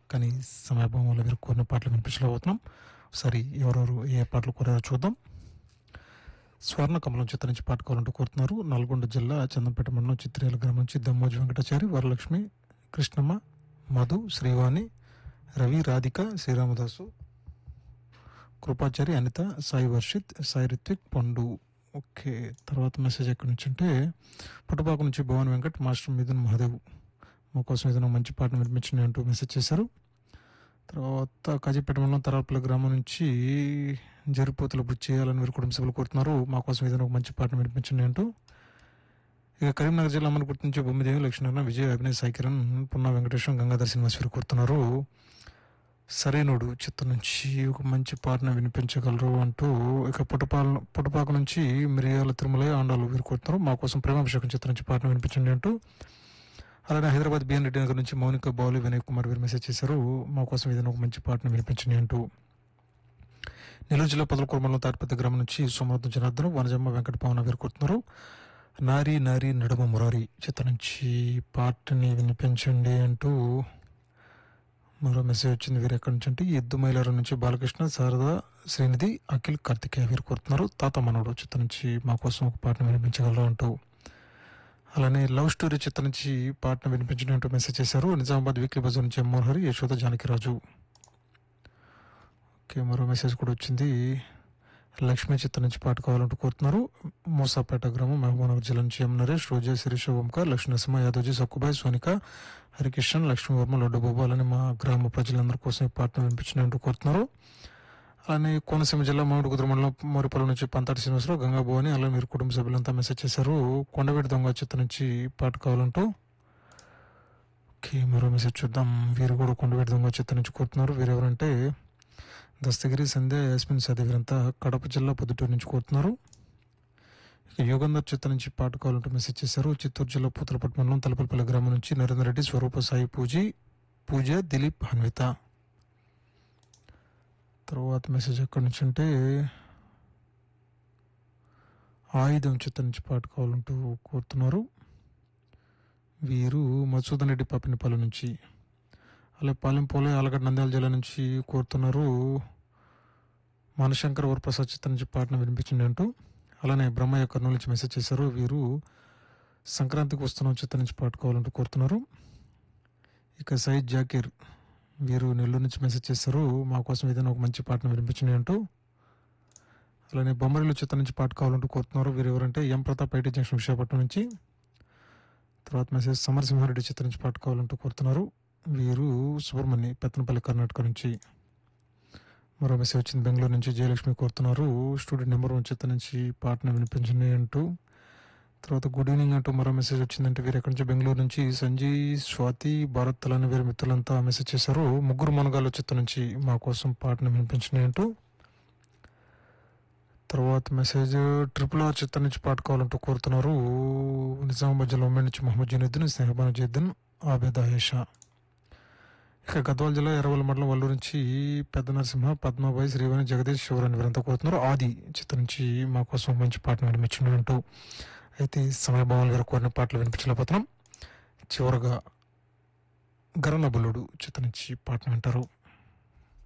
కానీ సమయాభావం వల్ల వీరు కోరిన పాటలు వినిపించలేకపోతున్నాం సరే ఎవరెవరు ఏ పాటలు కోరారో చూద్దాం స్వర్ణ కమలం చిత్ర నుంచి పాట కావాలంటూ కోరుతున్నారు నల్గొండ జిల్లా చందంపేట మండలం చిత్రేల గ్రామం నుంచి దమ్మోజు వెంకటాచారి వరలక్ష్మి కృష్ణమ్మ మధు శ్రీవాణి రవి రాధిక శ్రీరామదాసు కృపాచారి అనిత సాయి వర్షిత్ సాయి రిత్విక్ పండు ఓకే తర్వాత మెసేజ్ ఎక్కడి నుంచి అంటే పుట్టపాక నుంచి భవన్ వెంకట్ మాస్టర్ మిథున్ మహాదేవ్ మా కోసం ఏదైనా మంచి పాటను వినిపించండి అంటూ మెసేజ్ చేశారు తర్వాత కాజీపేట మండలం తరాపల్లి గ్రామం నుంచి జరిపోతుల బుచ్చి చేయాలని వీరు కుటుంబ సభ్యులు కోరుతున్నారు మా కోసం ఏదైనా ఒక మంచి పాటను వినిపించండి అంటూ ఇక కరీంనగర్ జిల్లా అమ్మని గుర్తించే బొమ్మిదేవి లక్ష్మీనారాయణ విజయ్ అభినయ్ సాయి కిరణ్ పున్నా వెంకటేశ్వరం గంగాధర్ శ్రీనివాస్ వీరు కోరుతున్నారు సరైనడు చిత్రం నుంచి ఒక మంచి పాటను వినిపించగలరు అంటూ ఇక పుట్టపాల పుట్టపాక నుంచి మిరియాల తిరుమల ఆండాలు వీరు కోరుతున్నారు మా కోసం ప్రేమాభిషేకం చిత్రం నుంచి పాటను వినిపించండి అంటూ అలానే హైదరాబాద్ బిఎన్ రెడ్డి నగర్ నుంచి మౌనిక బాలు వినయ్ కుమార్ వీరు మెసేజ్ చేశారు మా కోసం ఏదైనా ఒక మంచి పాటను వినిపించండి అంటూ నెల్లూరు జిల్లా పదలకూరు మండలం తాటిపెద్ద గ్రామం నుంచి సోమనాథం జనార్దన్ వనజమ్మ వెంకట పవన వీరు కోరుతున్నారు నారి నారి నడుమ మురారి చిత్రం నుంచి పాటని వినిపించండి అంటూ మరో మెసేజ్ వచ్చింది వీరు ఎక్కడి నుంచి అంటే ఎద్దు మైలారం నుంచి బాలకృష్ణ శారద శ్రీనిధి అఖిల్ కార్తికేయ వీరు కోరుతున్నారు తాత మనోడు చిత్రం నుంచి మా కోసం ఒక పాటను వినిపించగలరు అంటూ అలానే లవ్ స్టోరీ చిత్రం నుంచి పాటను వినిపించండి అంటూ మెసేజ్ చేశారు నిజామాబాద్ వీక్లీ బజార్ నుంచి ఎమ్మోహన్ హరి యశోద జానకిరాజు ఓకే మరో మెసేజ్ కూడా వచ్చింది లక్ష్మీ చిత్రం నుంచి పాట కావాలంటూ కోరుతున్నారు మూసాపేట గ్రామం మహబూబ్నగర్ జిల్లా నుంచి ఎం నరేష్ రోజా శిరీష ఓంకార్ లక్ష్మీ నరసింహ యాదవ్జీ సక్కుబాయ్ సోనిక హరికిషన్ లక్ష్మీ వర్మ లడ్డు బాబు అలానే మా గ్రామ ప్రజలందరి కోసం ఈ పాటను వినిపించండి అంటూ కోరుతున్నారు అలానే కోనసీమ జిల్లా మామిడి కుదురు మండలం మోరిపల్లి నుంచి పంతాటి శ్రీనివాసరావు గంగా భవాని అలానే మీరు కుటుంబ సభ్యులంతా మెసేజ్ చేశారు కొండవీటి దొంగ చిత్రం నుంచి పాట కావాలంటూ ఓకే మరో మెసేజ్ చూద్దాం వీరు కూడా కొండవీటి దొంగ చిత్రం నుంచి కోరుతున్నారు వీరెవరంటే దస్తగిరి సంధ్య యాస్మిన్ సదే వీరంతా కడప జిల్లా పొద్దుటూరు నుంచి కోరుతున్నారు ఇక యోగంధర్ చిత్రం నుంచి పాట కావాలంటూ మెసేజ్ చేశారు చిత్తూరు జిల్లా పూతలపట్టు మండలం తలపల్పల్లి గ్రామం నుంచి నరేంద్ర రెడ్డి స్వరూప సాయి పూజి పూజ దిలీప్ హన్విత తర్వాత మెసేజ్ ఎక్కడి నుంచి అంటే ఆయుధం చిత్రం నుంచి పాట కావాలంటూ కోరుతున్నారు వీరు మధుసూదన్ రెడ్డి పాపినిపల్లి నుంచి అలాగే పాలెం పోలే ఆలగడ్డ నంద్యాల జిల్లా నుంచి కోరుతున్నారు మనశంకర్ వరప్రసాద్ చిత్రం నుంచి పాటను వినిపించండి అంటూ అలానే బ్రహ్మయ్య కర్నూలు నుంచి మెసేజ్ చేశారు వీరు సంక్రాంతికి వస్తున్న చిత్రం నుంచి పాట కావాలంటూ కోరుతున్నారు ఇక సయీద్ జాకీర్ వీరు నెల్లూరు నుంచి మెసేజ్ చేశారు మా కోసం ఏదైనా ఒక మంచి పాటను వినిపించండి అంటూ అలానే బొమ్మరిలు చిత్రం నుంచి పాట కావాలంటూ కోరుతున్నారు వీరు ఎవరంటే M Pratap IT junction Visakhapatnam నుంచి తర్వాత మెసేజ్ సమరసింహారెడ్డి చిత్రం నుంచి పాట కావాలంటూ కోరుతున్నారు వీరు సుబ్రహ్మణ్య పెత్తనపల్లి కర్ణాటక నుంచి మరో మెసేజ్ వచ్చింది బెంగళూరు నుంచి జయలక్ష్మి కోరుతున్నారు స్టూడెంట్ నెంబర్ వన్ చిత్రం నుంచి పాటను వినిపించండి అంటూ తర్వాత గుడ్ ఈవినింగ్ అంటూ మరో మెసేజ్ వచ్చిందంటే వీరు ఎక్కడి నుంచి బెంగళూరు నుంచి సంజయ్ స్వాతి భారత్ అలానే వీరి మిత్రులంతా మెసేజ్ చేశారు ముగ్గురు మునగాలు చిత్రం నుంచి మా కోసం పాటను వినిపించండి అంటూ తర్వాత మెసేజ్ ట్రిపుల్ ఆర్ చిత్రం నుంచి పాట కావాలంటూ కోరుతున్నారు నిజామాబాద్ జిల్లా ఉమ్మడి నుంచి మహమ్మద్ జనీద్దీన్ స్నేహబాన్ జద్దీన్ ఆబేద్ ఆయేషా ఇక గద్వాల జిల్లా ఎర్రవల్లి మండలం వల్లూరు నుంచి పెద్ద నరసింహ పద్మాబాయి శ్రీవాణి జగదీష్ శివరాని వీరంతా కోరుతున్నారు ఆది చిత్రం నుంచి మా కోసం మంచి పాటను వినిపించండి అంటూ అయితే సమయభావాలు గారు కోరిన పాటలు వినిపించలేకపోతున్నాం చివరగా గరణ బుల్లుడు చిత్రం నుంచి పాటను వింటారు